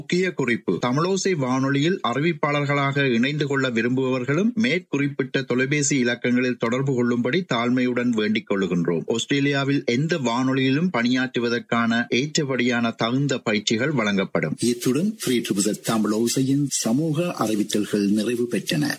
முக்கிய குறிப்பு தமிழோசை வானொலியில் அறிவிப்பாளர்களாக இணைந்து கொள்ள விரும்புபவர்களும் மேற்குறிப்பிட்ட தொலைபேசி இலக்கங்களில் தொடர்பு கொள்ளும்படி தாழ்மையுடன் வேண்டிக் கொள்ளுகின்றோம் ஆஸ்திரேலியாவில் எந்த வானொலியிலும் பணியாற்றுவதற்கான ஏற்றபடியான தகுந்த பயிற்சிகள் வழங்கப்படும் இத்துடன் ஃப்ரீ ட்ரிபிள் தமிழ் ஓசையின் சமூக அறிவித்தல்கள் நிறைவு பெற்றன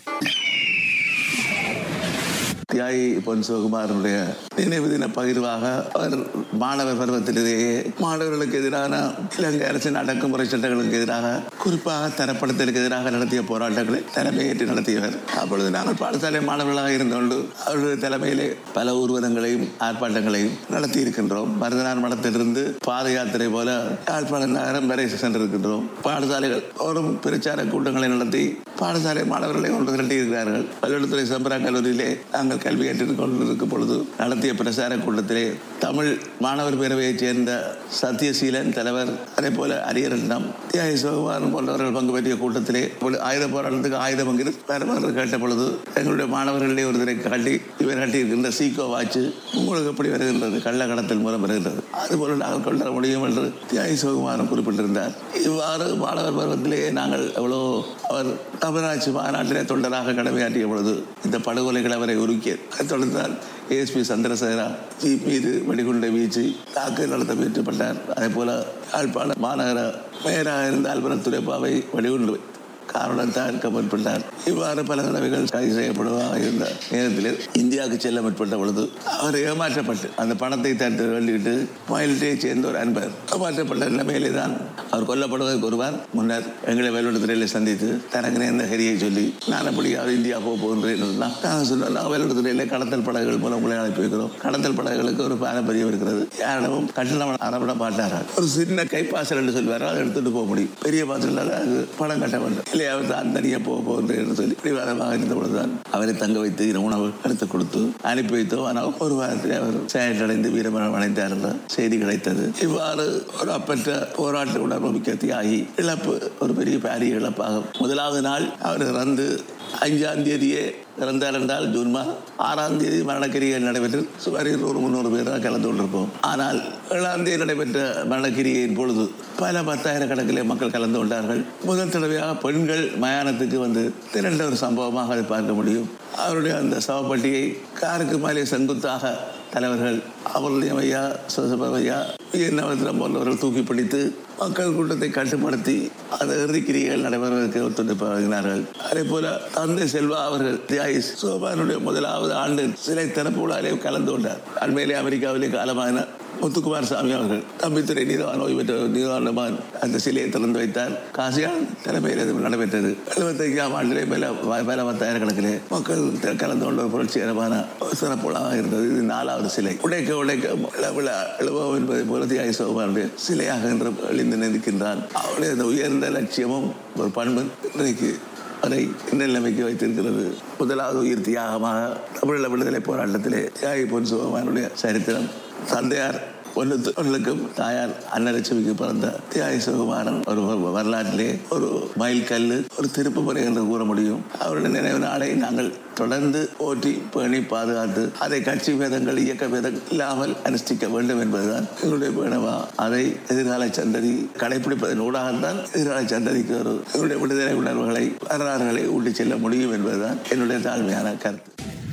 தியாகி பொன் சிவகுமாரனுடைய நினைவு தின பகிர்வாக அவர் மாணவர் பருவத்திலேயே மாணவர்களுக்கு எதிரான இலங்கை அரசின் அடக்குமுறை சட்டங்களுக்கு எதிராக குறிப்பாக தரப்படுத்தலுக்கு எதிராக நடத்திய போராட்டங்களை தலைமையேற்று நடத்தியவர் அப்பொழுது நாங்கள் பாடசாலை மாணவர்களாக இருந்தோண்டு அவருடைய தலைமையிலே பல ஊர்வலங்களையும் ஆர்ப்பாட்டங்களையும் நடத்தி இருக்கின்றோம் மருதனார் மடத்திலிருந்து பாத யாத்திரை போல யாழ்ப்பாணம் நகரம் வரை சென்றிருக்கின்றோம் பாடசாலைகள் ஒரு பிரச்சார கூட்டங்களை நடத்தி பாடசாலை மாணவர்களை ஒன்று திரட்டி இருக்கிறார்கள் பள்ளிக்கூடத்துறை சம்பரா கல்லூரியிலே நாங்கள் கல்வி கற்றுக் கொண்டிருக்கும் பொழுது நடத்திய பிரசார கூட்டத்திலே தமிழ் மாணவர் பேரவையைச் சேர்ந்த சத்யசீலன் தலைவர் அதே போல அரியரட்னம் தியாகி சிவகுமாரன் போன்றவர்கள் பங்கு பெற்றிய கூட்டத்திலே ஆயுத போராட்டத்துக்கு ஆயுத பங்கு வருமாறு கேட்ட பொழுது எங்களுடைய மாணவர்களிலே ஒருத்தரை காட்டி இவர் காட்டியிருக்கின்ற சீக்கோ வாட்சு உங்களுக்கு எப்படி வருகின்றது கள்ள கடத்தல் மூலம் வருகின்றது அதுபோல நாங்கள் கொண்டு வர முடியும் என்று தியாகி சிவகுமாரன் குறிப்பிட்டிருந்தார் இவ்வாறு மாணவர் பருவத்திலேயே நாங்கள் எவ்வளோ அவர் தமிழாட்சி மாநாட்டிலே தொண்டராக கடமையாற்றிய பொழுது இந்த படுகொலைகள் அவரை உருக்கியது அதைத் தொடர்ந்தால் ஏஎஸ்பி சந்திரசேகரா ஜீப் மீது வெடிகுண்டை வீச்சு தாக்குதல் நடத்த முயற்சிப்பட்டார் அதே போல யாழ்ப்பாணம் மாநகர மேயராக இருந்த அல்பன துரைப்பாவை வெடிகுண்டு காரணத்தால் இருக்க முற்பட்டார் இவ்வாறு பல தடவைகள் கைது செய்யப்படுவதாக இருந்த நேரத்தில் இந்தியாவுக்கு செல்ல முற்பட்ட பொழுது அவர் ஏமாற்றப்பட்டு அந்த பணத்தை தட்டு வேண்டிவிட்டு மயில்கிட்டே சேர்ந்த ஒரு அன்பர் ஏமாற்றப்பட்ட நிலைமையிலே தான் அவர் கொல்லப்படுவதற்கு ஒருவார் முன்னர் எங்களை வேலுடத்துறையில சந்தித்து தனக்கு நேர்ந்த ஹரியை சொல்லி நான் அப்படியாவது இந்தியா போக போகின்றேன் என்றுதான் நாங்கள் சொன்னோம் நான் வேலுடத்துறையில கடத்தல் படகுகள் மூலம் உங்களை அனுப்பி வைக்கிறோம் கடத்தல் படகுகளுக்கு ஒரு பாரம்பரியம் இருக்கிறது யாரிடமும் கட்டணம் அறப்பட மாட்டார்கள் ஒரு சின்ன கைப்பாசல் என்று சொல்வார்கள் அதை எடுத்துட்டு போக முடியும் பெரிய பாசல் அது பணம் கட்ட வேண்டும் இல்லை அவர் தான் தனியாக போக போகின்றேன் என்று சொல்லி பிடிவாதமாக இருந்த பொழுதுதான் அவரை தங்க வைத்து உணவு எடுத்து கொடுத்து அனுப்பி வைத்தோம் ஆனால் ஒரு வாரத்தில் அவர் செயலடைந்து வீரமரணம் அடைந்தார் என்ற செய்தி கிடைத்தது இவ்வாறு ஒரு அப்பற்ற போராட்ட உணர்வு மிக்க தியாகி இழப்பு ஒரு பெரிய பாரிய இழப்பாகும் முதலாவது நாள் அவர் இறந்து அஞ்சாம் தேதியே இறந்தார் என்றால் ஜூன் மாதம் ஆறாம் தேதி மரணக்கிரிகள் நடைபெற்று சுமார் ஒரு முந்நூறு பேர் தான் கலந்து கொண்டிருப்போம் ஆனால் ஏழாம் தேதி நடைபெற்ற மரணக்கிரியின் பொழுது பல பத்தாயிரக்கணக்கிலே மக்கள் கலந்து கொண்டார்கள் முதல் தடவையாக பெண்கள் மயானத்துக்கு வந்து திரண்ட ஒரு சம்பவமாக அதை பார்க்க முடியும் அவருடைய அந்த சவப்பட்டியை காருக்கு மேலே செங்குத்தாக தலைவர்கள் அவருடைய ஐயா சுசபையா நவத்திரம் போன்றவர்கள் தூக்கி பிடித்து மக்கள் கூட்டத்தை கட்டுப்படுத்தி அந்த இறுதிக்கிரிகள் நடைபெறுவதற்கு ஒத்துழைப்பு வழங்கினார்கள் அதே போல தந்தை செல்வா அவர்கள் தியாகி சோபானுடைய முதலாவது ஆண்டு சிலை திறப்பு விழாவிலே கலந்து கொண்டார் அண்மையிலே அமெரிக்காவிலே காலமான முத்துக்குமார் சாமி அவர்கள் தம்பித்துறை நீதவான் ஓய்வு பெற்ற நீதவான் அந்த சிலையை திறந்து வைத்தார் காசியான் தலைமையில் இது நடைபெற்றது எழுபத்தைந்தாம் ஆண்டிலே பல பல பத்தாயிரக்கணக்கிலே மக்கள் கலந்து கொண்ட ஒரு புரட்சிகரமான சிறப்பு விழாவாக இருந்தது இது நாலாவது சிலை உடைக்க உடைக்க விழா எழுபோம் என்பதை போல தியாகி சோகுமாருடைய சிலையாக இன்று எழுந்து நிற்கின்றான் அவருடைய அந்த உயர்ந்த லட்சியமும் ஒரு பண்பு இன்றைக்கு அதை நிலைமைக்கு வைத்திருக்கிறது முதலாவது உயிர் தியாகமாக தமிழீழ விடுதலை போராட்டத்திலே தியாகி பொன் சிவகுமாரனுடைய சரித்திரம் தந்தையார் ஒன்றுக்கும் தாயார் அன்னலட்சுமிக்கு பிறந்த தியாகி சிவகுமாரன் ஒரு வரலாற்றிலே ஒரு மைல் கல்லு ஒரு திருப்பு முறை என்று கூற முடியும் அவருடைய நினைவு நாளை நாங்கள் தொடர்ந்து போற்றி பேணி பாதுகாத்து அதை கட்சி பேதங்கள் இயக்க பேதம் இல்லாமல் அனுஷ்டிக்க வேண்டும் என்பதுதான் எங்களுடைய பேணவா அதை எதிர்கால சந்ததி கடைபிடிப்பதன் ஊடாகத்தான் எதிர்கால சந்ததிக்கு ஒரு எங்களுடைய விடுதலை உணர்வுகளை வரலாறுகளை ஊட்டிச் செல்ல முடியும் என்பதுதான் என்னுடைய தாழ்மையான கருத்து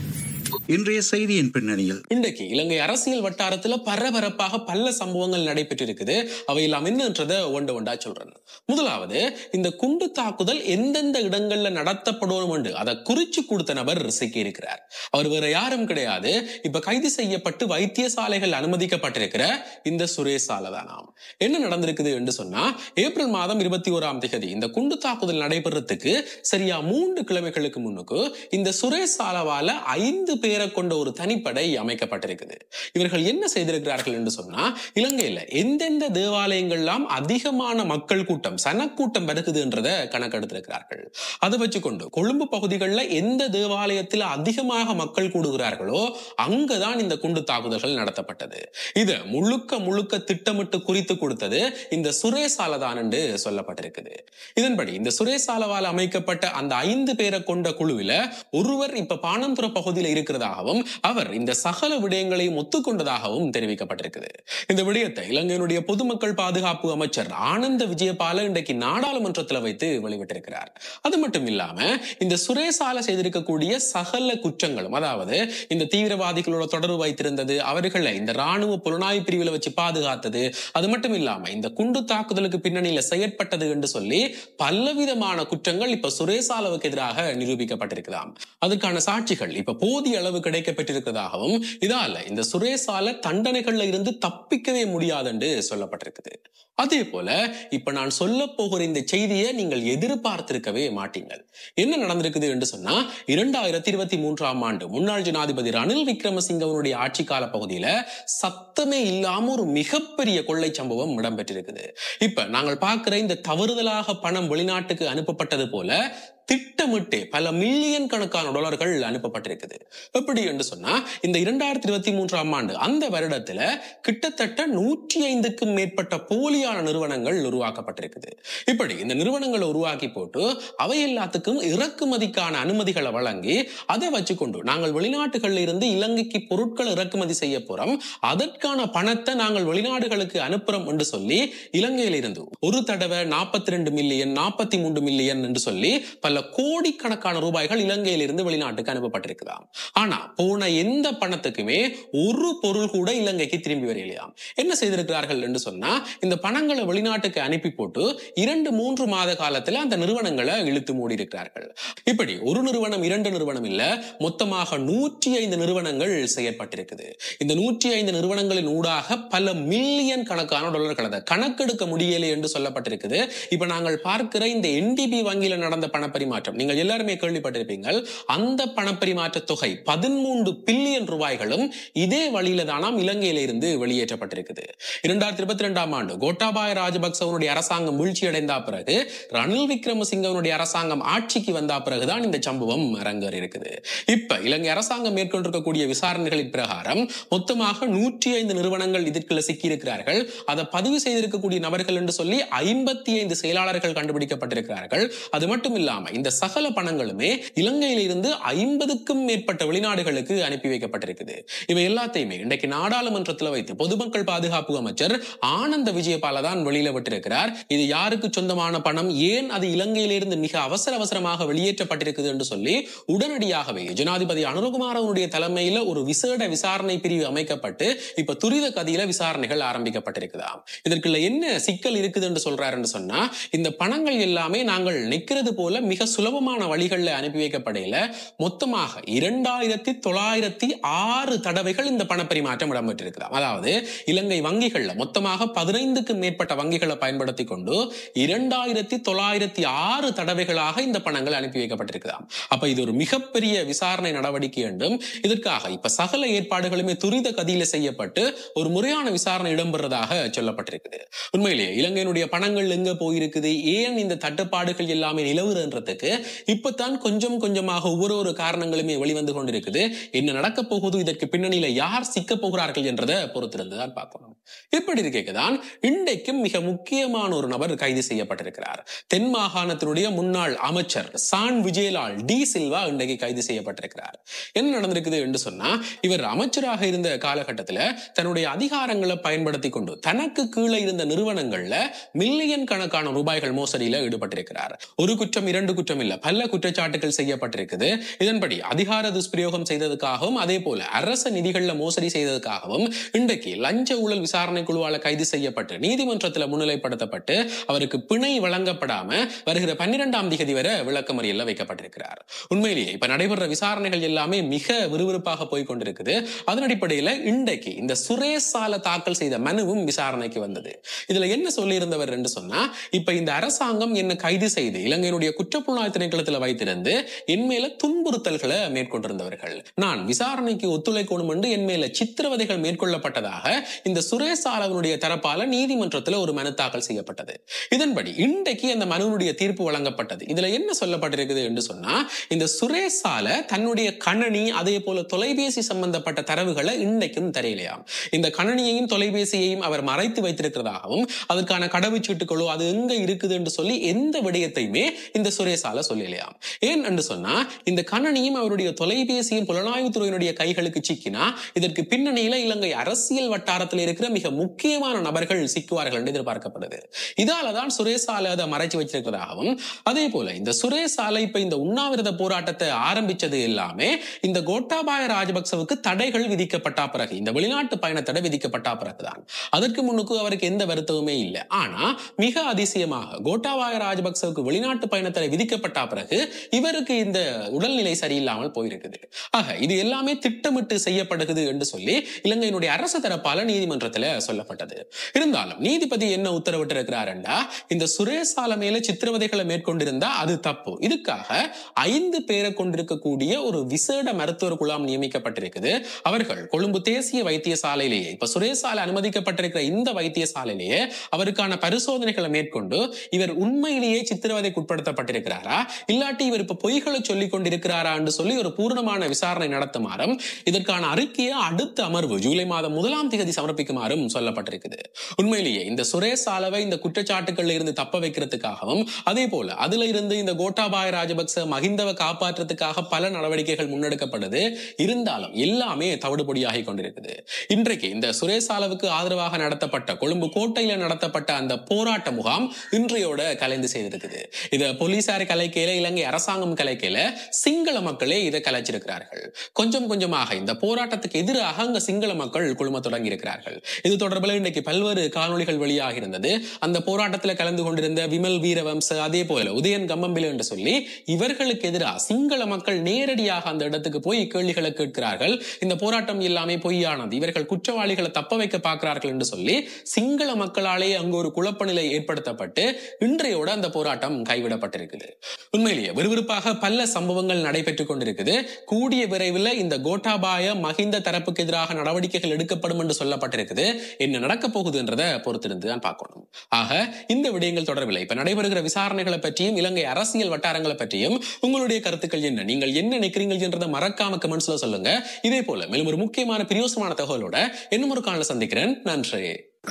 இன்றைய செய்தியின் பின்னணியில் இன்றைக்கு இலங்கை அரசியல் வட்டாரத்துல பரபரப்பாக பல சம்பவங்கள் நடைபெற்றிருக்குது அவையெல்லாம் என்னன்றத ஒன்று ஒன்றா சொல்றேன் முதலாவது இந்த குண்டு தாக்குதல் எந்தெந்த இடங்கள்ல நடத்தப்படணும் என்று அதை குறிச்சு கொடுத்த நபர் சிக்கி இருக்கிறார் அவர் வேற யாரும் கிடையாது இப்ப கைது செய்யப்பட்டு வைத்தியசாலைகள் அனுமதிக்கப்பட்டிருக்கிற இந்த சுரேஷ் சாலதானாம் என்ன நடந்திருக்குது என்று சொன்னா ஏப்ரல் மாதம் இருபத்தி ஓராம் தேதி இந்த குண்டு தாக்குதல் நடைபெறத்துக்கு சரியா மூன்று கிழமைகளுக்கு முன்னுக்கு இந்த சுரேஷ் சாலவால ஐந்து பேரை கொண்ட ஒரு தனிப்படை அமைக்கப்பட்டிருக்குது இவர்கள் என்ன செய்திருக்கிறார்கள் என்று சொன்னா இலங்கையில எந்தெந்த தேவாலயங்கள்லாம் அதிகமான மக்கள் கூட்டம் சனக்கூட்டம் வருகுதுன்றத கணக்கெடுத்திருக்கிறார்கள் அதை வச்சுக்கொண்டு கொழும்பு பகுதிகளில் எந்த தேவாலயத்தில் அதிகமாக மக்கள் கூடுகிறார்களோ அங்கதான் இந்த குண்டு தாக்குதல்கள் நடத்தப்பட்டது இது முழுக்க முழுக்க திட்டமிட்டு குறித்து கொடுத்தது இந்த சுரேசாலதான் என்று சொல்லப்பட்டிருக்குது இதன்படி இந்த சுரேசாலவால் அமைக்கப்பட்ட அந்த ஐந்து பேரை கொண்ட குழுவில ஒருவர் இப்ப பானந்துர பகுதியில் இருக்கிறதா இருக்கிறதாகவும் அவர் இந்த சகல விடயங்களையும் ஒத்துக்கொண்டதாகவும் தெரிவிக்கப்பட்டிருக்குது இந்த விடயத்தை இலங்கையினுடைய பொதுமக்கள் பாதுகாப்பு அமைச்சர் ஆனந்த விஜயபால இன்றைக்கு நாடாளுமன்றத்தில் வைத்து வெளிவிட்டிருக்கிறார் அது மட்டும் இல்லாம இந்த சுரேசால செய்திருக்கக்கூடிய சகல குற்றங்களும் அதாவது இந்த தீவிரவாதிகளோட தொடர்பு வைத்திருந்தது அவர்களை இந்த ராணுவ புலனாய்வு பிரிவுல வச்சு பாதுகாத்தது அது மட்டும் இல்லாம இந்த குண்டு தாக்குதலுக்கு பின்னணியில செயற்பட்டது என்று சொல்லி பலவிதமான குற்றங்கள் இப்ப சுரேசாலவுக்கு எதிராக நிரூபிக்கப்பட்டிருக்குதாம் அதுக்கான சாட்சிகள் இப்ப போதிய அளவு கிடைக்கப்பட்டிருக்கிறதாகவும் இதால இந்த சுரேசால தண்டனைகள்ல இருந்து தப்பிக்கவே முடியாது என்று சொல்லப்பட்டிருக்குது அதே போல இப்ப நான் சொல்ல போகிற இந்த செய்தியை நீங்கள் எதிர்பார்த்திருக்கவே மாட்டீங்கள் என்ன நடந்திருக்குது என்று சொன்னா இரண்டாயிரத்தி இருபத்தி மூன்றாம் ஆண்டு முன்னாள் ஜனாதிபதி ரணில் விக்ரமசிங்கவனுடைய ஆட்சி கால பகுதியில சத்தமே இல்லாம ஒரு மிகப்பெரிய கொள்ளை சம்பவம் இடம்பெற்றிருக்குது இப்ப நாங்கள் பார்க்கிற இந்த தவறுதலாக பணம் வெளிநாட்டுக்கு அனுப்பப்பட்டது போல திட்டமிட்டு பல மில்லியன் கணக்கான டாலர்கள் அனுப்பப்பட்டிருக்குது எப்படி என்று சொன்னா இந்த இரண்டாயிரத்தி இருபத்தி மூன்றாம் ஆண்டு அந்த வருடத்துல கிட்டத்தட்ட நூற்றி ஐந்துக்கும் மேற்பட்ட போலியான நிறுவனங்கள் உருவாக்கப்பட்டிருக்குது இப்படி இந்த நிறுவனங்களை உருவாக்கி போட்டு அவை எல்லாத்துக்கும் இறக்குமதிக்கான அனுமதிகளை வழங்கி அதை வச்சுக்கொண்டு நாங்கள் வெளிநாட்டுகள்ல இருந்து இலங்கைக்கு பொருட்களை இறக்குமதி செய்ய போறோம் அதற்கான பணத்தை நாங்கள் வெளிநாடுகளுக்கு அனுப்புறோம் என்று சொல்லி இலங்கையில இருந்து ஒரு தடவை நாற்பத்தி ரெண்டு மில்லியன் நாற்பத்தி மூன்று மில்லியன் என்று சொல்லி பல கோடிக்கணக்கான ரூபாய்கள் இலங்கையிலிருந்து வெளிநாட்டுக்கு அனுப்பப்பட்டிருக்குதாம் ஆனா போன எந்த பணத்துக்குமே ஒரு பொருள் கூட இலங்கைக்கு திரும்பி வரையிலையாம் என்ன செய்திருக்கிறார்கள் என்று சொன்னா இந்த பணங்களை வெளிநாட்டுக்கு அனுப்பி போட்டு இரண்டு மூன்று மாத காலத்துல அந்த நிறுவனங்களை இழுத்து மூடி இருக்கிறார்கள் இப்படி ஒரு நிறுவனம் இரண்டு நிறுவனம் இல்ல மொத்தமாக நூற்றி ஐந்து நிறுவனங்கள் செயற்பட்டிருக்குது இந்த நூற்றி ஐந்து நிறுவனங்களின் ஊடாக பல மில்லியன் கணக்கான டாலர்கள் அதை கணக்கெடுக்க முடியலை என்று சொல்லப்பட்டிருக்குது இப்ப நாங்கள் பார்க்கிற இந்த என்டிபி வங்கியில நடந்த பணப்பரிமாற்றம் நீங்கள் எல்லாருமே கேள்விப்பட்டிருப்பீங்கள் அந்த பணப்பரிமாற்ற தொகை பதிமூன்று பில்லியன் ரூபாய்களும் இதே வழியில தானாம் இலங்கையில இருந்து வெளியேற்றப்பட்டிருக்குது இரண்டாயிரத்தி இருபத்தி ரெண்டாம் ஆண்டு கோட்டாபாய ராஜபக்சவனுடைய அரசாங்கம் வீழ்ச்சி அடைந்த பிறகு ரணில் விக்ரமசிங்கவனுடைய அரசாங்கம் ஆட்சிக்கு வந்த பிறகுதான் இந்த சம்பவம் அரங்கேறி இருக்குது இப்ப இலங்கை அரசாங்கம் மேற்கொண்டிருக்கக்கூடிய விசாரணைகளின் பிரகாரம் மொத்தமாக நூற்றி ஐந்து நிறுவனங்கள் இதற்குள்ள சிக்கியிருக்கிறார்கள் அதை பதிவு செய்திருக்கக்கூடிய நபர்கள் என்று சொல்லி ஐம்பத்தி ஐந்து செயலாளர்கள் கண்டுபிடிக்கப்பட்டிருக்கிறார்கள் அது மட்டும் இல்லாம இந்த சகல பணங்களுமே இலங்கையில இருந்து ஐம்பதுக்கும் மேற்பட்ட வெளிநாடுகளுக்கு அனுப்பி வைக்கப்பட்டிருக்குது இவை எல்லாத்தையுமே இன்றைக்கு நாடாளுமன்றத்தில் வைத்து பொதுமக்கள் பாதுகாப்பு அமைச்சர் ஆனந்த விஜயபால தான் வெளியில விட்டிருக்கிறார் இது யாருக்கு சொந்தமான பணம் ஏன் அது இலங்கையிலிருந்து மிக அவசர அவசரமாக வெளியேற்றப்பட்டிருக்குது என்று சொல்லி உடனடியாகவே ஜனாதிபதி அனுரகுமாரனுடைய தலைமையில ஒரு விசேட விசாரணை பிரிவு அமைக்கப்பட்டு இப்ப துரித கதியில விசாரணைகள் ஆரம்பிக்கப்பட்டிருக்குதாம் இதற்குள்ள என்ன சிக்கல் இருக்குது என்று சொல்றாரு என்று சொன்னா இந்த பணங்கள் எல்லாமே நாங்கள் நிக்கிறது போல மிக சுலபமான வழிகளில் அனுப்பி வைக்கப்படையில மொத்தமாக இரண்டாயிரத்தி தொள்ளாயிரத்தி ஆறு தடவைகள் இந்த பணப்பரிமாற்றம் இடம்பெற்றிருக்குதாம் அதாவது இலங்கை வங்கிகள்ல மொத்தமாக பதினைந்துக்கும் மேற்பட்ட வங்கிகளை பயன்படுத்தி கொண்டு இரண்டாயிரத்தி தொள்ளாயிரத்தி ஆறு தடவைகளாக இந்த பணங்கள் அனுப்பி வைக்கப்பட்டிருக்குதாம் அப்ப இது ஒரு மிகப்பெரிய விசாரணை நடவடிக்கை என்றும் இதற்காக இப்ப சகல ஏற்பாடுகளுமே துரித கதியில செய்யப்பட்டு ஒரு முறையான விசாரணை இடம்பெறதாக சொல்லப்பட்டிருக்குது உண்மையிலேயே இலங்கையினுடைய பணங்கள் எங்க போயிருக்குது ஏன் இந்த தட்டுப்பாடுகள் எல்லாமே நிலவுறன்றதுக்கு இப்பதான் கொஞ்சம் கொஞ்சமாக ஒவ்வொரு ஒரு காரணங்களுமே வெளிவந்து கொண்டிருக்குது என்ன நடக்க போகுது இதற்கு பின்னணியில யார் சிக்க போகிறார்கள் என்றதை பொறுத்திருந்துதான் பார்க்கணும் இப்படி இருக்கேதான் இன்றைக்கும் மிக முக்கியமான ஒரு நபர் கைது செய்யப்பட்டிருக்கிறார் தென் மாகாணத்தினுடைய முன்னாள் அமைச்சர் சான் விஜயலால் டி சில்வா இன்றைக்கு கைது செய்யப்பட்டிருக்கிறார் என்ன நடந்திருக்குது என்று சொன்னா இவர் அமைச்சராக இருந்த காலகட்டத்துல தன்னுடைய அதிகாரங்களை பயன்படுத்தி கொண்டு தனக்கு கீழே இருந்த நிறுவனங்கள்ல மில்லியன் கணக்கான ரூபாய்கள் மோசடியில ஈடுபட்டிருக்கிறார் ஒரு குற்றம் இரண்டு குற்றம் இல்ல பல குற்றச்சாட்டுகள் செய்யப்பட்டிருக்குது இதன்படி அதிகார துஷ்பிரயோகம் செய்ததுக்காகவும் அதே போல அரச நிதிகள்ல மோசடி செய்ததுக்காகவும் இன்றைக்கு லஞ்ச ஊழல் விசாரணை குழுவால கைது செய்யப்பட்டு நீதிமன்றத்துல முன்னிலைப்படுத்தப்பட்டு அவருக்கு பிணை வழங்கப்படாம வருகிற பன்னிரெண்டாம் திகதி வரை விளக்கமறியல்ல வைக்கப்பட்டிருக்கிறார் உண்மையிலேயே இப்ப நடைபெற விசாரணைகள் எல்லாமே மிக விறுவிறுப்பாக போய் கொண்டிருக்குது அதன் அடிப்படையில இன்றைக்கு இந்த சுரேஷ் சால தாக்கல் செய்த மனுவும் விசாரணைக்கு வந்தது இதுல என்ன சொல்லியிருந்தவர் என்று சொன்னா இப்ப இந்த அரசாங்கம் என்ன கைது செய்து இலங்கையினுடைய குற்றப்புலனாய்வு திணைக்களத்துல வைத்திருந்து என் மேல துன்புறுத்தல்களை மேற்கொண்டிருந்தவர்கள் நான் விசாரணைக்கு ஒத்துழைக்கணும் என்று என் மேல சித்திரவதைகள் மேற்கொள்ளப்பட்டதாக இந்த சுரேஷ் சாலவனுடைய தரப்பால நீதிமன்றத்துல ஒரு மனு தாக்கல் செய்யப்பட்டது இதன்படி இன்றைக்கு அந்த மனுவினுடைய தீர்ப்பு வழங்கப்பட்டது இதுல என்ன சொல்லப்பட்டிருக்குது என்று சொன்னா இந்த சுரேஷ் சால தன்னுடைய கணனி அதே போல தொலைபேசி சம்பந்தப்பட்ட தரவுகளை இன்றைக்கும் தெரியலையாம் இந்த கணனியையும் தொலைபேசியையும் அவர் மறைத்து வைத்திருக்கிறதாகவும் அதற்கான கடவுச்சீட்டுகளோ அது எங்க இருக்குது என்று சொல்லி எந்த விடயத்தையுமே இந்த சுரேஷ் சுரேசால சொல்லலையாம் ஏன் என்று சொன்னா இந்த கணனியும் அவருடைய தொலைபேசியும் புலனாய்வுத்துறையினுடைய கைகளுக்கு சிக்கினா இதற்கு பின்னணியில இலங்கை அரசியல் வட்டாரத்தில் இருக்கிற மிக முக்கியமான நபர்கள் சிக்குவார்கள் என்று எதிர்பார்க்கப்படுது இதாலதான் சுரேசால அதை மறைச்சு வச்சிருக்கிறதாகவும் அதே போல இந்த சுரேசால இப்ப இந்த உண்ணாவிரத போராட்டத்தை ஆரம்பிச்சது எல்லாமே இந்த கோட்டாபாய ராஜபக்சவுக்கு தடைகள் விதிக்கப்பட்ட பிறகு இந்த வெளிநாட்டு பயண தடை விதிக்கப்பட்ட பிறகுதான் அதற்கு முன்னுக்கு அவருக்கு எந்த வருத்தமுமே இல்லை ஆனா மிக அதிசயமாக கோட்டாபாய ராஜபக்சவுக்கு வெளிநாட்டு பயண தடை விதிக்கப்பட்ட பிறகு இவருக்கு இந்த உடல்நிலை சரியில்லாமல் போயிருக்குது ஆக இது எல்லாமே திட்டமிட்டு செய்யப்படுகிறது என்று சொல்லி இலங்கையினுடைய அரசு தரப்பால நீதிமன்றத்துல சொல்லப்பட்டது இருந்தாலும் நீதிபதி என்ன உத்தரவிட்டு இருக்கிறாருண்டா இந்த சுரேசால மேல சித்திரவதைகளை மேற்கொண்டிருந்தா அது தப்பு இதுக்காக ஐந்து பேரை கொண்டிருக்கக்கூடிய ஒரு விசேட மருத்துவர் குழாம் நியமிக்கப்பட்டிருக்குது அவர்கள் கொழும்பு தேசிய வைத்தியசாலையிலேயே இப்ப சுரேசால அனுமதிக்கப்பட்டிருக்கிற இந்த வைத்தியசாலையிலேயே அவருக்கான பரிசோதனைகளை மேற்கொண்டு இவர் உண்மையிலேயே சித்திரவதைக்கு உட்படுத்தப்பட்டிருக்கிறாரா இல்லாட்டி இவர் இப்ப பொய்களை சொல்லிக் கொண்டிருக்கிறாரா என்று சொல்லி ஒரு பூர்ணமான விசாரணை நடத்துமாறும் இதற்கான அறிக்கையை அடுத்த அமர்வு ஜூலை மாதம் முதலாம் தேதி சமர்ப்பிக்குமாறும் சொல்லப்பட்டிருக்குது உண்மையிலேயே இந்த சுரேஷ் சாலவை இந்த குற்றச்சாட்டுகள்ல இருந்து தப்ப வைக்கிறதுக்காகவும் அதே போல அதுல இருந்து இந்த கோட்டாபாய ராஜபக்ச மகிந்தவை காப்பாற்றுறதுக்காக பல நடவடிக்கைகள் முன்னெடுக்கப்படுது இருந்தாலும் எல்லாமே தவிடுபொடியாகி கொண்டிருக்குது இன்றைக்கு இந்த சுரேஷ் சாலவுக்கு ஆதரவாக நடத்தப்பட்ட கொழும்பு கோட்டையில நடத்தப்பட்ட அந்த போராட்ட முகாம் இன்றையோட கலைந்து செய்திருக்குது இத போலீசார் கலைக்கையில இலங்கை அரசாங்கம் கலைக்கையில சிங்கள மக்களே இதை கலைச்சிருக்கிறார்கள் கொஞ்சம் கொஞ்சமாக இந்த போராட்டத்துக்கு எதிராக அங்க சிங்கள மக்கள் குழும தொடங்கி இருக்கிறார்கள் இது தொடர்பில் இன்றைக்கு பல்வேறு காணொளிகள் வெளியாக இருந்தது அந்த போராட்டத்தில் கலந்து கொண்டிருந்த விமல் வீரவம்ச அதே போல உதயன் கம்மம்பில் என்று சொல்லி இவர்களுக்கு எதிராக சிங்கள மக்கள் நேரடியாக அந்த இடத்துக்கு போய் கேள்விகளை கேட்கிறார்கள் இந்த போராட்டம் எல்லாமே பொய்யானது இவர்கள் குற்றவாளிகளை தப்ப வைக்க பார்க்கிறார்கள் என்று சொல்லி சிங்கள மக்களாலே அங்கு ஒரு குழப்பநிலை ஏற்படுத்தப்பட்டு இன்றையோட அந்த போராட்டம் கைவிடப்பட்டிருக்குது உண்மையிலேயே விறுவிறுப்பாக பல சம்பவங்கள் நடைபெற்றுக் கொண்டிருக்குது கூடிய விரைவில் இந்த கோட்டாபாய மகிந்த தரப்புக்கு எதிராக நடவடிக்கைகள் எடுக்கப்படும் என்று சொல்லப்பட்டிருக்குது என்ன நடக்க போகுதுன்றத பொறுத்திருந்து தான் பார்க்கணும் ஆக இந்த விடயங்கள் தொடர்பில் இப்ப நடைபெறுகிற விசாரணைகளை பற்றியும் இலங்கை அரசியல் வட்டாரங்களை பற்றியும் உங்களுடைய கருத்துக்கள் என்ன நீங்கள் என்ன நினைக்கிறீர்கள் என்றதை மறக்காம கமெண்ட்ஸ்ல சொல்லுங்க இதே போல மேலும் ஒரு முக்கியமான பிரியோசமான தகவலோட இன்னும் ஒரு காணல சந்திக்கிறேன் நன்றி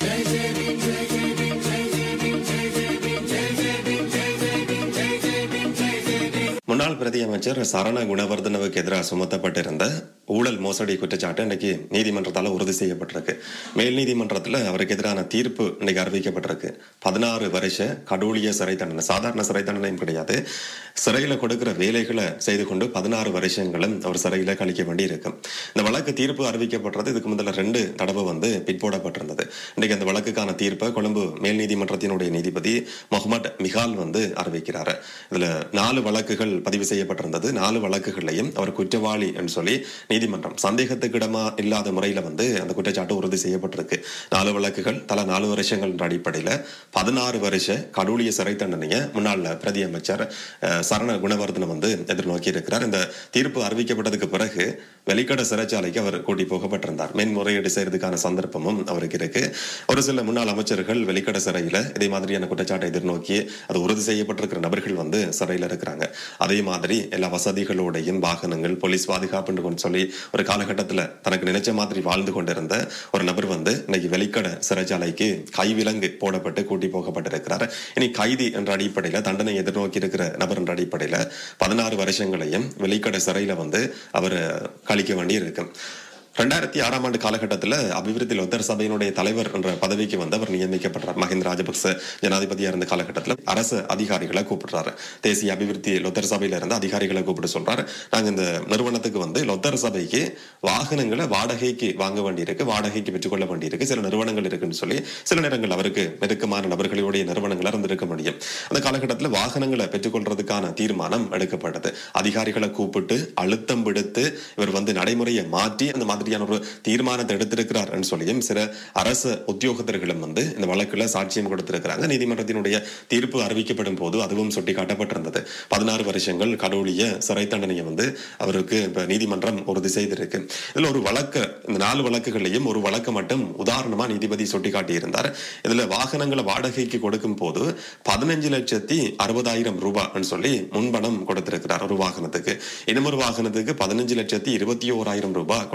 முன்னாள் பிரதி அமைச்சர் சரண குணவர்தனவுக்கு எதிராக சுமத்தப்பட்டிருந்த ஊழல் மோசடி குற்றச்சாட்டு இன்னைக்கு நீதிமன்றத்தால் உறுதி செய்யப்பட்டிருக்கு மேல் நீதிமன்றத்தில் அவருக்கு எதிரான தீர்ப்பு இன்னைக்கு அறிவிக்கப்பட்டிருக்கு பதினாறு வருஷ கடூழிய சிறை தண்டனை சாதாரண சிறை தண்டனையும் கிடையாது சிறையில் கொடுக்கிற வேலைகளை செய்து கொண்டு பதினாறு வருஷங்களும் அவர் சிறையில் கழிக்க வேண்டி இருக்கும் இந்த வழக்கு தீர்ப்பு அறிவிக்கப்பட்டது இதுக்கு முதல்ல ரெண்டு தடவை வந்து பிற்போடப்பட்டிருந்தது இன்னைக்கு அந்த வழக்குக்கான தீர்ப்பை கொழும்பு மேல் நீதிமன்றத்தினுடைய நீதிபதி முகமது மிகால் வந்து அறிவிக்கிறார் இதுல நாலு வழக்குகள் பதிவு செய்யப்பட்டிருந்தது நாலு வழக்குகளையும் அவர் குற்றவாளி என்று சொல்லி நீதிமன்றம் சந்தேகத்துக்கு இடமா இல்லாத முறையில வந்து அந்த குற்றச்சாட்டு உறுதி செய்யப்பட்டிருக்கு நாலு வழக்குகள் தலா நாலு வருஷங்கள் என்ற அடிப்படையில பதினாறு வருஷ கடூழிய சிறை தண்டனையை முன்னாள் பிரதி அமைச்சர் அஹ், சரண குணவர்தன வந்து எதிர்நோக்கி இருக்கிறார் இந்த தீர்ப்பு அறிவிக்கப்பட்டதுக்கு பிறகு வெளிக்கட சிறைச்சாலைக்கு அவர் கூட்டி போகப்பட்டிருந்தார் மேன்முறையீடு செய்யறதுக்கான சந்தர்ப்பமும் அவருக்கு இருக்கு ஒரு சில முன்னாள் அமைச்சர்கள் வெளிக்கட சிறையில இதே மாதிரியான குற்றச்சாட்டை எதிர்நோக்கி அது உறுதி செய்யப்பட்டிருக்கிற நபர்கள் வந்து சிறையில் இருக்கிறாங்க அதே மாதிரி எல்லா வசதிகளோடையும் வாகனங்கள் போலீஸ் பாதுகாப்புன்னு கொண்டு சொல்லி ஒரு காலகட்டத்தில் தனக்கு நினைச்ச மாதிரி வாழ்ந்து கொண்டிருந்த ஒரு நபர் வந்து இன்னைக்கு வெளிக்கட சிறைச்சாலைக்கு கைவிலங்கு போடப்பட்டு கூட்டி போகப்பட்டிருக்கிறார் இனி கைதி என்ற அடிப்படையில் தண்டனை எதிர்நோக்கி இருக்கிற நபர் என்ற அடிப்படையில் பதினாறு வருஷங்களையும் வெளிக்கட சிறையில வந்து அவர் கழிக்க வேண்டி இருக்கு ரெண்டாயிரத்தி ஆறாம் ஆண்டு காலகட்டத்தில் அபிவிருத்தி லொத்தர் சபையினுடைய தலைவர் என்ற பதவிக்கு வந்து அவர் நியமிக்கப்படுறார் மஹிந்த ராஜபக்ச ஜனாதிபதியா இருந்த காலகட்டத்தில் அரசு அதிகாரிகளை கூப்பிடுறாரு தேசிய அபிவிருத்தி லொத்தர் சபையில இருந்து அதிகாரிகளை கூப்பிட்டு சொல்றாரு நாங்க இந்த நிறுவனத்துக்கு வந்து லொத்தர் சபைக்கு வாகனங்களை வாடகைக்கு வாங்க வேண்டியிருக்கு வாடகைக்கு பெற்றுக்கொள்ள வேண்டியிருக்கு சில நிறுவனங்கள் இருக்குன்னு சொல்லி சில நேரங்கள் அவருக்கு நெருக்கமான நபர்களுடைய நிறுவனங்களா இருந்திருக்க முடியும் அந்த காலகட்டத்தில் வாகனங்களை பெற்றுக்கொள்றதுக்கான தீர்மானம் எடுக்கப்பட்டது அதிகாரிகளை கூப்பிட்டு அழுத்தம் விடுத்து இவர் வந்து நடைமுறையை மாற்றி அந்த மாதிரியான ஒரு தீர்மானத்தை எடுத்திருக்கிறார் சொல்லியும் சில அரசு உத்தியோகத்தர்களும் வந்து இந்த வழக்குல சாட்சியம் கொடுத்திருக்கிறாங்க நீதிமன்றத்தினுடைய தீர்ப்பு அறிவிக்கப்படும் போது அதுவும் சுட்டி காட்டப்பட்டிருந்தது பதினாறு வருஷங்கள் கடவுளிய சிறை தண்டனையை வந்து அவருக்கு இப்ப நீதிமன்றம் உறுதி செய்திருக்கு இதுல ஒரு வழக்கு இந்த நாலு வழக்குகளையும் ஒரு வழக்கு மட்டும் உதாரணமா நீதிபதி சுட்டி காட்டியிருந்தார் இதுல வாகனங்களை வாடகைக்கு கொடுக்கும் போது பதினஞ்சு லட்சத்தி அறுபதாயிரம் ரூபாய்ன்னு சொல்லி முன்பணம் கொடுத்திருக்கிறார் ஒரு வாகனத்துக்கு இன்னும் ஒரு வாகனத்துக்கு பதினஞ்சு லட்சத்தி இருபத்தி ஓராயிரம் ரூபாய் கொடுத்திருக்கிறார்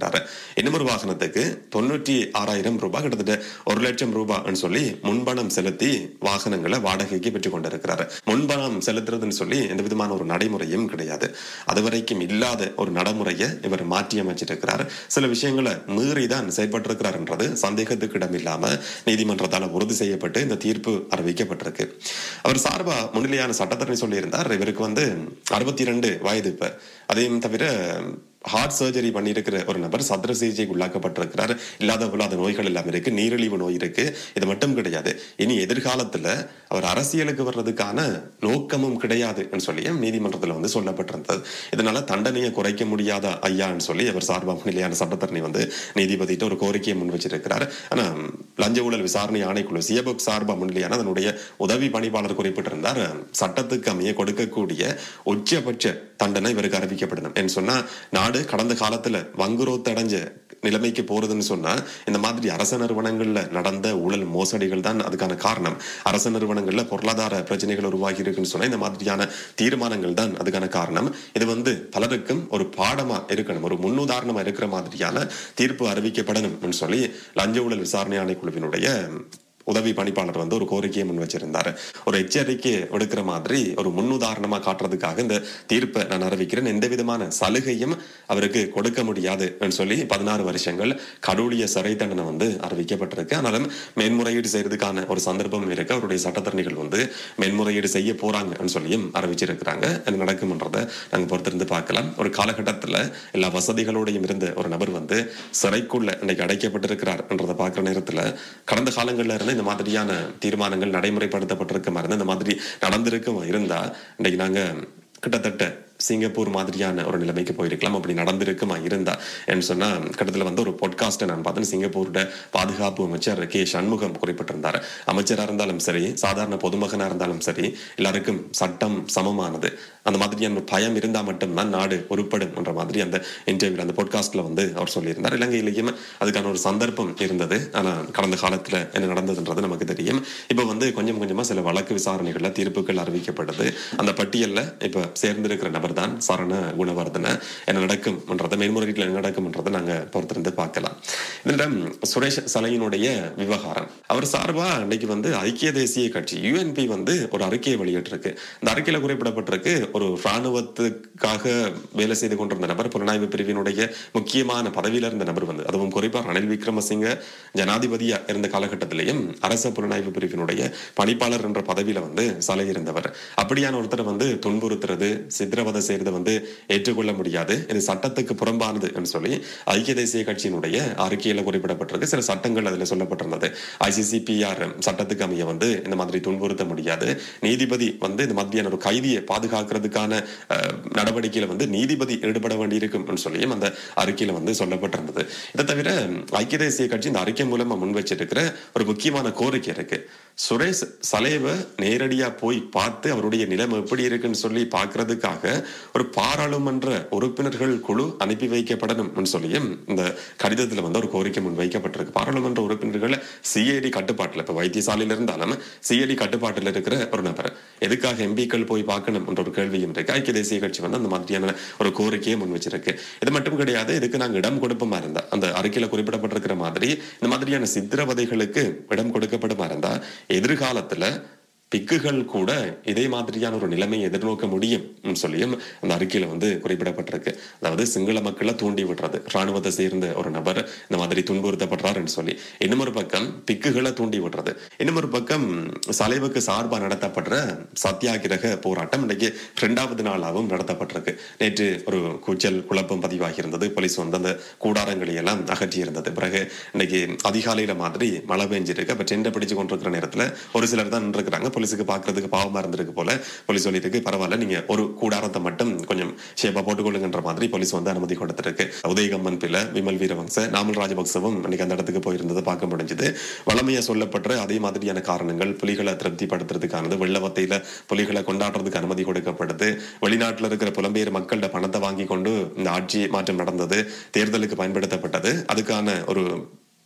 இருக்கிறாரு இன்னும் ஒரு வாகனத்துக்கு தொண்ணூற்றி ஆறாயிரம் ரூபாய் கிட்டத்தட்ட ஒரு லட்சம் ரூபாய்ன்னு சொல்லி முன்பணம் செலுத்தி வாகனங்களை வாடகைக்கு பெற்றுக் கொண்டிருக்கிறாரு முன்பணம் செலுத்துறதுன்னு சொல்லி எந்த விதமான ஒரு நடைமுறையும் கிடையாது அது வரைக்கும் இல்லாத ஒரு நடைமுறையை இவர் மாற்றி அமைச்சிருக்கிறார் சில விஷயங்களை மீறிதான் செயல்பட்டிருக்கிறார்ன்றது சந்தேகத்துக்கு இடமில்லாம நீதிமன்றத்தால் உறுதி செய்யப்பட்டு இந்த தீர்ப்பு அறிவிக்கப்பட்டிருக்கு அவர் சார்பா முன்னிலையான சட்டத்தரணி சொல்லியிருந்தார் இவருக்கு வந்து அறுபத்தி இரண்டு வயது இப்ப அதையும் தவிர ஹார்ட் சர்ஜரி பண்ணியிருக்கிற ஒரு நபர் சத்திர சிகிச்சைக்கு உள்ளாக்கப்பட்டிருக்கிறார் இல்லாத இல்லாத நோய்கள் எல்லாம் இருக்கு நீரிழிவு நோய் இருக்கு இது மட்டும் கிடையாது இனி எதிர்காலத்துல அவர் அரசியலுக்கு வர்றதுக்கான நோக்கமும் கிடையாதுன்னு சொல்லியும் நீதிமன்றத்துல வந்து சொல்லப்பட்டிருந்தது இதனால தண்டனையை குறைக்க முடியாத ஐயான்னு சொல்லி அவர் சார்பாக நிலையான சட்டத்தரணி வந்து நீதிபதிட்டு ஒரு கோரிக்கையை முன் வச்சிருக்கிறார் ஆனா லஞ்ச ஊழல் விசாரணை ஆணைக்குழு சியபக் சார்பா முன்னிலையான அதனுடைய உதவி பணிப்பாளர் குறிப்பிட்டிருந்தார் சட்டத்துக்கு அமைய கொடுக்கக்கூடிய உச்சபட்ச தண்டனை இவருக்கு அறிவிக்கப்படணும் என்று சொன்னா நாடு கடந்த காலத்துல வங்குரோத்து அடைஞ்ச நிலைமைக்கு போறதுன்னு சொன்னா இந்த மாதிரி அரச நிறுவனங்கள்ல நடந்த ஊழல் மோசடிகள் தான் அதுக்கான காரணம் அரச நிறுவனங்கள்ல பொருளாதார பிரச்சனைகள் உருவாகி இருக்குன்னு சொன்னா இந்த மாதிரியான தீர்மானங்கள் தான் அதுக்கான காரணம் இது வந்து பலருக்கும் ஒரு பாடமா இருக்கணும் ஒரு முன்னுதாரணமா இருக்கிற மாதிரியான தீர்ப்பு அறிவிக்கப்படணும் சொல்லி லஞ்ச ஊழல் விசாரணை ஆணைக்குழுவினுடைய உதவி பணிப்பாளர் வந்து ஒரு கோரிக்கையை முன் வச்சிருந்தாரு ஒரு எச்சரிக்கை எடுக்கிற மாதிரி ஒரு முன்னுதாரணமா காட்டுறதுக்காக இந்த தீர்ப்பை நான் அறிவிக்கிறேன் எந்த விதமான சலுகையும் அவருக்கு கொடுக்க முடியாது சொல்லி பதினாறு வருஷங்கள் கடூழிய சிறை தண்டனை வந்து அறிவிக்கப்பட்டிருக்கு ஆனாலும் மேன்முறையீடு செய்யறதுக்கான ஒரு சந்தர்ப்பம் இருக்கு அவருடைய சட்டத்தரணிகள் வந்து மேன்முறையீடு செய்ய போறாங்கன்னு சொல்லியும் அறிவிச்சிருக்கிறாங்க என்ன நடக்கும்ன்றதை நாங்க பொறுத்திருந்து பார்க்கலாம் ஒரு காலகட்டத்துல எல்லா வசதிகளோடையும் இருந்த ஒரு நபர் வந்து சிறைக்குள்ள இன்னைக்கு அடைக்கப்பட்டிருக்கிறார்ன்றதை பார்க்குற நேரத்துல கடந்த காலங்கள்ல இருந்து இந்த மாதிரியான தீர்மானங்கள் நடைமுறைப்படுத்தப்பட்டிருக்க மாதிரி இருந்தா, இந்த மாதிரி நடந்திருக்கும் இருந்தா இன்னைக்கு நாங்க கிட்டத்தட்ட சிங்கப்பூர் மாதிரியான ஒரு நிலைமைக்கு போயிருக்கலாம் அப்படி நடந்திருக்குமா இருந்தா என்று சொன்னா கிட்டத்தட்ட வந்து ஒரு பாட்காஸ்ட்டை நான் பார்த்தேன் சிங்கப்பூரோட பாதுகாப்பு அமைச்சர் கே சண்முகம் குறிப்பிட்டிருந்தார் அமைச்சரா இருந்தாலும் சரி சாதாரண பொதுமகனா இருந்தாலும் சரி எல்லாருக்கும் சட்டம் சமமானது அந்த மாதிரியான ஒரு பயம் இருந்தா மட்டும்தான் நாடு உருப்படும் என்ற மாதிரி அந்த இன்டர்வியூல அந்த பாட்காஸ்ட்ல வந்து அவர் சொல்லியிருந்தார் இலங்கையிலேயும் அதுக்கான ஒரு சந்தர்ப்பம் இருந்தது ஆனா கடந்த காலத்துல என்ன நடந்ததுன்றது நமக்கு தெரியும் இப்ப வந்து கொஞ்சம் கொஞ்சமா சில வழக்கு விசாரணைகள்ல தீர்ப்புகள் அறிவிக்கப்படுது அந்த பட்டியல்ல இப்ப சேர்ந்திருக்கிற நபர் தான் சரண குணவர்தன என்ன நடக்கும்ன்றதை மேன்முறையீட்டில் என்ன நடக்கும்ன்றதை நாங்க பொறுத்திருந்து பார்க்கலாம் இதனிடம் சுரேஷ் சலையினுடைய விவகாரம் அவர் சார்பா இன்னைக்கு வந்து ஐக்கிய தேசிய கட்சி யுஎன்பி வந்து ஒரு அறிக்கையை வெளியிட்டிருக்கு இந்த அறிக்கையில குறிப்பிடப்பட்டிருக்கு ஒரு ராணுவத்துக்காக வேலை செய்து கொண்டிருந்த நபர் புலனாய்வு பிரிவினுடைய முக்கியமான பதவியில இருந்த நபர் வந்து அதுவும் குறிப்பா ரணில் விக்ரமசிங்க ஜனாதிபதியா இருந்த காலகட்டத்திலேயும் அரச புலனாய்வு பிரிவினுடைய பணிப்பாளர் என்ற பதவியில வந்து சலை இருந்தவர் அப்படியான ஒருத்தரை வந்து துன்புறுத்துறது சித்திரவதை செய்யறது வந்து ஏற்றுக்கொள்ள முடியாது இது சட்டத்துக்கு புறம்பானது என்று சொல்லி ஐக்கிய தேசிய கட்சியினுடைய அறிக்கையில குறிப்பிடப்பட்டிருக்கு சில சட்டங்கள் அதுல சொல்லப்பட்டிருந்தது ஐசிசிபிஆர் சட்டத்துக்கு அமைய வந்து இந்த மாதிரி துன்புறுத்த முடியாது நீதிபதி வந்து இந்த மாதிரியான ஒரு கைதியை பாதுகாக்கிறதுக்கான அஹ், நடவடிக்கையில வந்து நீதிபதி ஈடுபட வேண்டியிருக்கும் சொல்லியும் அந்த அறிக்கையில வந்து சொல்லப்பட்டிருந்தது இதை தவிர ஐக்கிய தேசிய கட்சி இந்த அறிக்கை மூலமா முன் வச்சிருக்கிற ஒரு முக்கியமான கோரிக்கை இருக்கு சுரேஷ் சலேவை நேரடியா போய் பார்த்து அவருடைய நிலைமை எப்படி இருக்குன்னு சொல்லி பார்க்கிறதுக்காக ஒரு பாராளுமன்ற உறுப்பினர்கள் குழு அனுப்பி வைக்கப்படணும் சொல்லியும் இந்த கடிதத்துல வந்து ஒரு கோரிக்கை முன் வைக்கப்பட்டிருக்கு பாராளுமன்ற உறுப்பினர்கள் சிஐடி கட்டுப்பாட்டுல இப்ப வைத்தியசாலையில இருந்தாலும் சிஐடி கட்டுப்பாட்டுல இருக்கிற ஒரு நபர் எதுக்காக எம்பிக்கள் போய் பார்க்கணும் என்ற ஒரு கேள்வியும் இருக்கு ஐக்கிய தேசிய கட்சி வந்து அந்த மாதிரியான ஒரு கோரிக்கையை முன் வச்சிருக்கு இது மட்டும் கிடையாது இதுக்கு நாங்க இடம் கொடுப்போமா இருந்தா அந்த அறிக்கையில குறிப்பிடப்பட்டிருக்கிற மாதிரி இந்த மாதிரியான சித்திரவதைகளுக்கு இடம் கொடுக்கப்படுமா இருந்தா எதிர்காலத்துல பிக்குகள் கூட இதே மாதிரியான ஒரு நிலைமையை எதிர்நோக்க முடியும் ம் சொல்லியும் அந்த அறிக்கையில வந்து குறிப்பிடப்பட்டிருக்கு அதாவது சிங்கள மக்களை தூண்டி விடுறது ராணுவத்தை சேர்ந்த ஒரு நபர் இந்த மாதிரி துன்புறுத்தப்படுறாருன்னு சொல்லி இன்னும் ஒரு பக்கம் பிக்குகளை தூண்டி விடுறது இன்னும் ஒரு பக்கம் சலைவுக்கு சார்பா நடத்தப்படுற சத்தியாகிரக போராட்டம் இன்னைக்கு இரண்டாவது நாளாகவும் நடத்தப்பட்டிருக்கு நேற்று ஒரு கூச்சல் குழப்பம் பதிவாகி இருந்தது போலீஸ் வந்து அந்த கூடாரங்களை எல்லாம் அகற்றி இருந்தது பிறகு இன்னைக்கு அதிகாலையில மாதிரி மழை பெஞ்சிருக்கு அப்ப டெண்டை பிடிச்சு கொண்டிருக்கிற நேரத்துல ஒரு சிலர் தான் நின்றுக்கிறாங்க போலீஸுக்கு பாக்குறதுக்கு பாவமா இருந்திருக்கு போல போலீஸ் சொல்லிட்டு பரவாயில்ல நீங்க ஒரு கூடாரத்தை மட்டும் கொஞ்சம் ஷேப்பா போட்டுக்கொள்ளுங்கன்ற மாதிரி போலீஸ் வந்து அனுமதி கொடுத்திருக்கு உதயகம்மன் பிள்ளை விமல் வீரவங்ச நாமல் ராஜபக்சவும் இன்னைக்கு அந்த இடத்துக்கு போயிருந்ததை பார்க்க முடிஞ்சது வளமையா சொல்லப்பட்ட அதே மாதிரியான காரணங்கள் புலிகளை திருப்திப்படுத்துறதுக்கானது வெள்ளவத்தையில புலிகளை கொண்டாடுறதுக்கு அனுமதி கொடுக்கப்படுது வெளிநாட்டுல இருக்கிற புலம்பெயர் மக்களோட பணத்தை வாங்கி கொண்டு இந்த ஆட்சி மாற்றம் நடந்தது தேர்தலுக்கு பயன்படுத்தப்பட்டது அதுக்கான ஒரு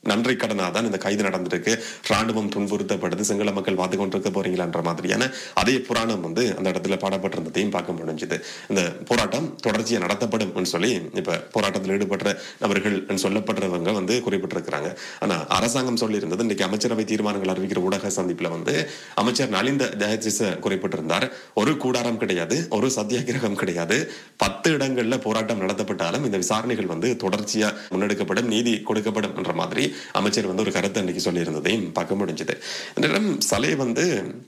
நன்றி கடனா தான் இந்த கைது நடந்திருக்கு ராணுவம் துன்புறுத்தப்படுது சிங்கள மக்கள் பார்த்து கொண்டிருக்க போறீங்களான்ற மாதிரியான அதே புராணம் வந்து அந்த இடத்துல பாடப்பட்டிருந்ததையும் பார்க்க முடிஞ்சது இந்த போராட்டம் தொடர்ச்சியா நடத்தப்படும் சொல்லி இப்ப போராட்டத்தில் ஈடுபட்ட நபர்கள் சொல்லப்படுறவங்க வந்து குறிப்பிட்டிருக்கிறாங்க ஆனா அரசாங்கம் சொல்லி இருந்தது இன்னைக்கு அமைச்சரவை தீர்மானங்கள் அறிவிக்கிற ஊடக சந்திப்புல வந்து அமைச்சர் நலிந்த ஜெயதிச குறிப்பிட்டிருந்தார் ஒரு கூடாரம் கிடையாது ஒரு சத்தியாகிரகம் கிடையாது பத்து இடங்கள்ல போராட்டம் நடத்தப்பட்டாலும் இந்த விசாரணைகள் வந்து தொடர்ச்சியா முன்னெடுக்கப்படும் நீதி கொடுக்கப்படும் என்ற மாதிரி அமைச்சர் வந்து ஒரு கருத்தை அன்னைக்கு சொல்லியிருந்ததையும் பார்க்க முடிஞ்சது இந்த இடம் சலை வந்து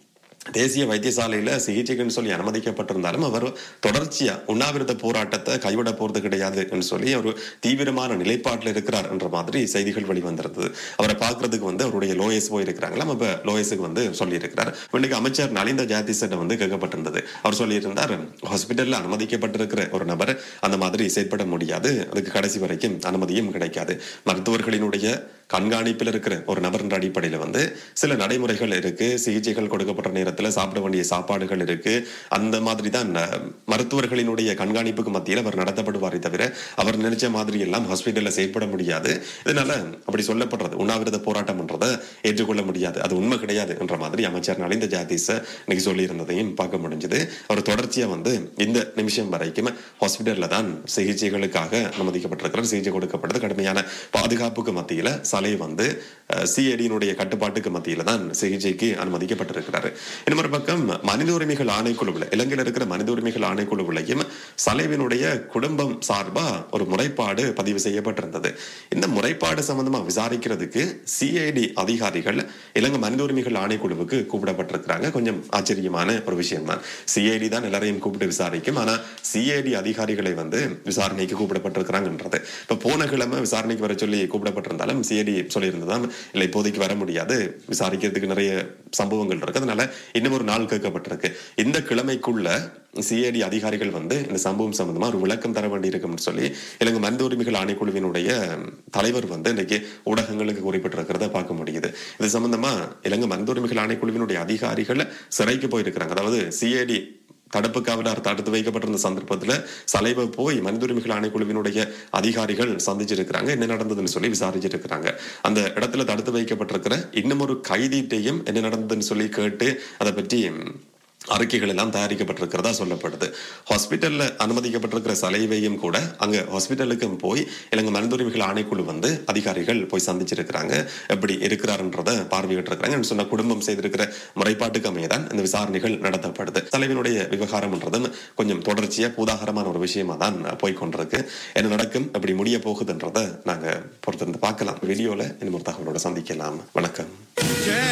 தேசிய வைத்தியசாலையில சிகிச்சைக்குன்னு சொல்லி அனுமதிக்கப்பட்டிருந்தாலும் அவர் தொடர்ச்சியா உண்ணாவிரத போராட்டத்தை கைவிட போறது கிடையாது என்று சொல்லி ஒரு தீவிரமான நிலைப்பாட்டில் இருக்கிறார் என்ற மாதிரி செய்திகள் வெளிவந்திருந்தது அவரை பார்க்கறதுக்கு வந்து அவருடைய லோயஸ் போய் இருக்கிறாங்களாம் அப்ப லோயஸுக்கு வந்து சொல்லியிருக்கிறார் இன்னைக்கு அமைச்சர் நலிந்த ஜாதிசன் வந்து கேட்கப்பட்டிருந்தது அவர் சொல்லியிருந்தார் ஹாஸ்பிட்டல்ல அனுமதிக்கப்பட்டிருக்கிற ஒரு நபர் அந்த மாதிரி செயற்பட முடியாது அதுக்கு கடைசி வரைக்கும் அனுமதியும் கிடைக்காது மருத்துவர்களினுடைய கண்காணிப்பில் இருக்கிற ஒரு நபர் என்ற அடிப்படையில் வந்து சில நடைமுறைகள் இருக்கு சிகிச்சைகள் கொடுக்கப்பட்ட நேரத்தில் சாப்பிட வேண்டிய சாப்பாடுகள் இருக்கு அந்த மாதிரி தான் ந- மருத்துவர்களினுடைய கண்காணிப்புக்கு மத்தியில் அவர் நடத்தப்படுவாரே தவிர அவர் நினைச்ச மாதிரி எல்லாம் ஹாஸ்பிட்டல்ல செயற்பட முடியாது இதனால அப்படி சொல்லப்படுறது உண்ணாவிரத போராட்டம் என்றதை ஏற்றுக்கொள்ள முடியாது அது உண்மை கிடையாது என்ற மாதிரி அமைச்சர் நலிந்த ஜாதீச இன்னைக்கு சொல்லி இருந்ததையும் பார்க்க முடிஞ்சது அவர் தொடர்ச்சியா வந்து இந்த நிமிஷம் வரைக்கும் ஹாஸ்பிட்டல்ல தான் சிகிச்சைகளுக்காக அனுமதிக்கப்பட்டிருக்கிறார் சிகிச்சை கொடுக்கப்படுது கடுமையான பாதுகாப்புக்கு மத்தியில சலை வந்து சிஐடியினுடைய கட்டுப்பாட்டுக்கு மத்தியில தான் சிகிச்சைக்கு அனுமதிக்கப்பட்டிருக்கிறாரு இன்னொரு பக்கம் மனித உரிமைகள் ஆணைக்குழுவில் இலங்கையில் இருக்கிற மனித உரிமைகள் ஆணைக்குழுவிலையும் சலைவினுடைய குடும்பம் சார்பா ஒரு முறைப்பாடு பதிவு செய்யப்பட்டிருந்தது இந்த முறைப்பாடு சம்பந்தமா விசாரிக்கிறதுக்கு சிஐடி அதிகாரிகள் இலங்கை மனித உரிமைகள் ஆணைக்குழுவுக்கு கூப்பிடப்பட்டிருக்கிறாங்க கொஞ்சம் ஆச்சரியமான ஒரு விஷயம் தான் சிஐடி தான் எல்லாரையும் கூப்பிட்டு விசாரிக்கும் ஆனா சிஐடி அதிகாரிகளை வந்து விசாரணைக்கு கூப்பிடப்பட்டிருக்கிறாங்கன்றது இப்ப போன கிழமை விசாரணைக்கு வர சொல்லி கூப்பிடப்பட்டிருந்தாலும் சிஐடி சொல்லியிருந்ததாம் இல்லை இப்போதைக்கு வர முடியாது விசாரிக்கிறதுக்கு நிறைய சம்பவங்கள் இருக்கு அதனால இன்னும் ஒரு நாள் கேட்கப்பட்டிருக்கு இந்த கிழமைக்குள்ள சிஐடி அதிகாரிகள் வந்து இந்த சம்பவம் சம்பந்தமா ஒரு விளக்கம் தர வேண்டியிருக்கும்னு சொல்லி இலங்கை மனித உரிமைகள் ஆணைக்குழுவினுடைய தலைவர் வந்து இன்னைக்கு ஊடகங்களுக்கு குறிப்பிட்டிருக்கிறத பார்க்க முடியுது இது சம்பந்தமா இலங்கை மனித உரிமைகள் ஆணைக்குழுவினுடைய அதிகாரிகள் சிறைக்கு போயிருக்கிறாங்க அதாவது சிஐடி தடுப்பு காவலர் தடுத்து வைக்கப்பட்டிருந்த சந்தர்ப்பத்துல சலைவ போய் மனித உரிமைகள் ஆணைக்குழுவினுடைய அதிகாரிகள் சந்திச்சிருக்கிறாங்க என்ன நடந்ததுன்னு சொல்லி விசாரிச்சிருக்கிறாங்க அந்த இடத்துல தடுத்து வைக்கப்பட்டிருக்கிற இன்னும் ஒரு கைதீட்டையும் என்ன நடந்ததுன்னு சொல்லி கேட்டு அதை பற்றி அறிக்கைகள் எல்லாம் தயாரிக்கப்பட்டிருக்கிறதா சொல்லப்படுது ஹாஸ்பிட்டல்ல அனுமதிக்கப்பட்டிருக்கிற சலைவையும் கூட அங்க ஹாஸ்பிட்டலுக்கும் போய் இலங்கை மனித உரிமைகள் ஆணைக்குழு வந்து அதிகாரிகள் போய் சந்திச்சிருக்கிறாங்க எப்படி இருக்கிறாருன்றத பார்வையிட்டிருக்கிறாங்க சொன்ன குடும்பம் செய்திருக்கிற முறைப்பாட்டுக்கு அமையதான் இந்த விசாரணைகள் நடத்தப்படுது தலைவனுடைய விவகாரம்ன்றதும் கொஞ்சம் தொடர்ச்சியா பூதாகரமான ஒரு விஷயமா தான் போய் கொண்டிருக்கு என்ன நடக்கும் எப்படி முடிய போகுதுன்றத நாங்க பொறுத்திருந்து பார்க்கலாம் வீடியோல இன்னும் ஒரு தகவலோட சந்திக்கலாம் வணக்கம்